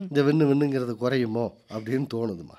இந்த விண்ணு விண்ணுங்கிறது குறையுமோ அப்படின்னு தோணுதுமா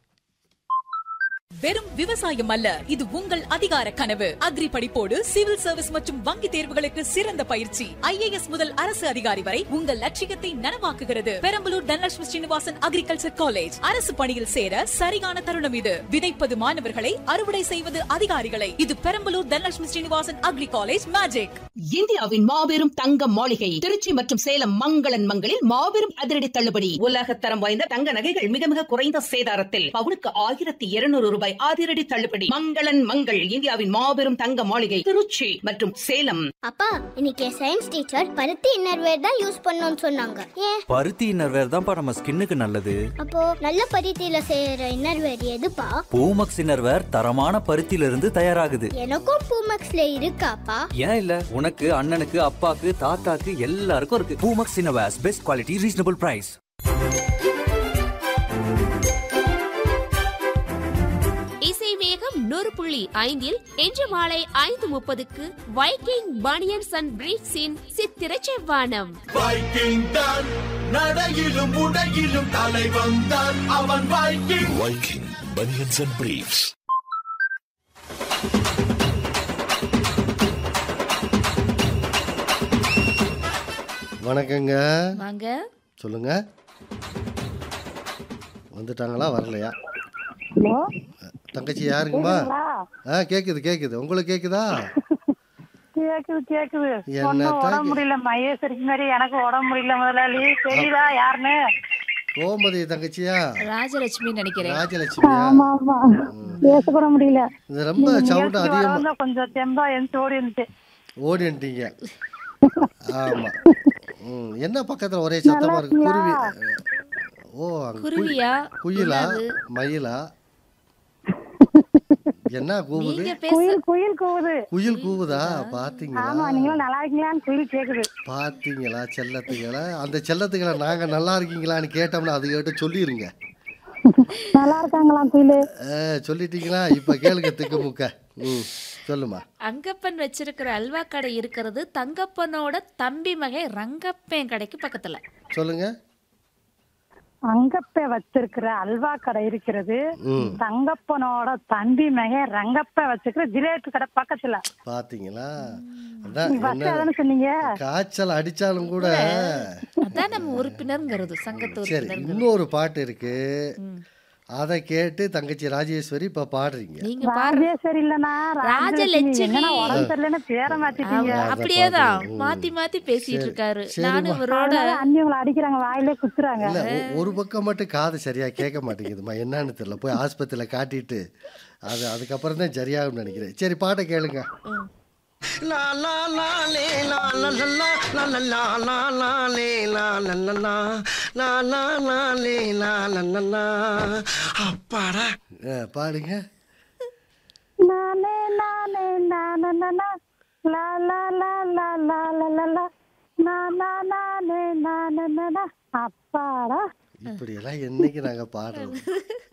வெறும் விவசாயம் அல்ல இது உங்கள் அதிகார கனவு அக்ரி படிப்போடு சிவில் சர்வீஸ் மற்றும் வங்கி தேர்வுகளுக்கு சிறந்த பயிற்சி ஐஏஎஸ் முதல் அரசு அதிகாரி வரை உங்கள் லட்சியத்தை நனவாக்குகிறது பெரம்பலூர் தனலட்சுமி ஸ்ரீனிவாசன் அக்ரிகல்ச்சர் காலேஜ் அரசு பணியில் சேர சரியான தருணம் இது விதைப்பது மாணவர்களை அறுவடை செய்வது அதிகாரிகளை இது Perambalur Dhanalakshmi Srinivasan agri college magic இந்தியாவின் மாபெரும் தங்க மாளிகை திருச்சி மற்றும் சேலம் மங்களன் மங்களில் மாபெரும் அதிரடி தள்ளுபடி உலகத்தரம் வாய்ந்த தங்க நகைகள் மிக மிக குறைந்த சேதாரத்தில் பவுனுக்கு ஆயிரத்தி இருநூறு ரூபாய் அதிரடி தள்ளுபடி மங்களன் மங்கள் இந்தியாவின் மாபெரும் தங்க மாளிகை திருச்சி மற்றும் சேலம் அப்பா இன்னைக்கு சயின்ஸ் டீச்சர் பருத்தி இன்னர்வேர் தான் யூஸ் பண்ணணும்னு சொன்னாங்க ஏன் பருத்தி இன்னர்வேர் தான்ப்பா நம்ம ஸ்கின்னுக்கு நல்லது அப்போ நல்ல பருத்தியில செய்யற இன்னர்வேர் எதுப்பா பூமக்ஸ் இன்னர்வேர் தரமான பருத்தியில இருந்து தயாராகுது எனக்கும் பூமக்ஸ்ல இருக்காப்பா ஏன் இல்ல உனக்கு அண்ணனுக்கு அப்பாக்கு தாத்தாக்கு எல்லாருக்கும் இருக்கு Poomex innerwears best quality reasonable price இசை வேகம் நூறு புள்ளி ஐந்தில் இன்று மாலை ஐந்து முப்பதுக்கு வைக்கிங் பனியன்ஸ் அண்ட் பிரீட்ஸின் சித்திர செவ்வானம் வைக்கிங் தான் நடையிலும் உடையிலும் தலை வந்தான் அவன் Viking Viking banians and briefs வணக்கங்க வாங்க சொல்லுங்க வந்துட்டாங்களா வரலையா தங்கச்சி யாருங்கம்மா ஆ கேக்குது கேக்குது உங்களுக்கு கேக்குதா கேக்குது கேக்குது என்ன ஒன்னும் தான் உடம்பு முடியல மகேஸ்வரிக்கு மாதிரி எனக்கு உடம்பு முடியல முதலாளி தெரியுதா யாருன்னு கோமதி தங்கச்சியா ராஜலட்சுமி நினைக்கிறேன் ராஜலட்சுமியா ஆமா ஆமா பேசக்கூட முடியல இது ரொம்ப சவுண்ட் அதிகமா வரவங்க கொஞ்சம் தெம்பா எந்த ஓடி இருந்துச்சு ஓடின்ட்டீங்க ஆமா ம் என்ன பக்கத்துல ஒரே சத்தமா இருக்கு குருவி ஓ அங்க குயி- குருவியா? குயிலா என்னது? மயிலா என்ன கூவுது நீங்க பேச குயில் குயில் கூவுது குயில் கூவுதா பாத்தீங்களா ஆமா நீங்களும் நல்லா இருக்கீங்களான்னு குயில் கேக்குது பாத்தீங்களா செல்லத்துகளை அந்த செல்லத்துகளை நாங்க நல்லா இருக்கீங்களான்னு கேட்டோம்னா அது கேட்டு சொல்லிருங்க நல்லா இருக்காங்களா குயில் ஆ, சொல்லிட்டீங்களா இப்ப கேளுங்க திக்கு முக்க ம் சொல்லுமா அங்கப்பன் வச்சிருக்கிற அல்வா கடை இருக்கிறது தங்கப்பனோட தம்பி மகை ரங்கப்பன் கடைக்கு பக்கத்துல சொல்லுங்க அங்கப்ப வச்சிருக்கிற அல்வா கடை இருக்கிறது ம் தங்கப்பனோட தம்பி மகன் ரங்கப்ப வச்சிருக்கிற ஜிலேபி கடை பக்கத்துல பாத்தீங்களா அதான் நீங்க ஃபர்ஸ்ட் என்ன அதானே சொன்னீங்க காய்ச்சல் அடிச்சாலும் கூட அதான் நம்ம உறுப்பினர்ங்கிறது சங்கத்து சரி உறுப்பினர்ங்கிறது இன்னொரு பாட்டு இருக்கு அதை கேட்டு தங்கச்சி ராஜேஸ்வரி இப்ப பாடுறீங்க நீங்க பாரு ராஜேஸ்வரி இல்லனா ராஜலட்சுமி. என்னன்னா உடம்பு சரியில்லைன்னு பேரை மாத்திட்டீங்க ஆமா, அப்படியேதான் மாத்தி மாத்தி பேசிட்டு இருக்காரு நானும் இவரோட அதனால அண்ணி உங்களை அடிக்கிறாங்க வாயிலே குத்துறாங்க இல்ல ஒ- ஒரு பக்கம் மட்டும் காது சரியா கேட்க மாட்டேங்குதுமா என்னன்னு தெரியல போய் ஆஸ்பத்திரியில காட்டிட்டு அது அதுக்கப்புறம் தான் சரியாகும்னு நினைக்கிறேன் சரி பாட்டை கேளுங்க லா லா லா லே லா லா லா லா லா லா லா லா லா லே லா லா லா லா லா லா லா லே லா லா லா லா அப்பாடா ஆ, பாடுங்க நானே நானே நானே நானா லா லா லா லா லா லா லா லா நானா நானே நானே நானா அப்பாடா இப்படி எல்லாம் என்னைக்கு நாங்க பாடுறோம்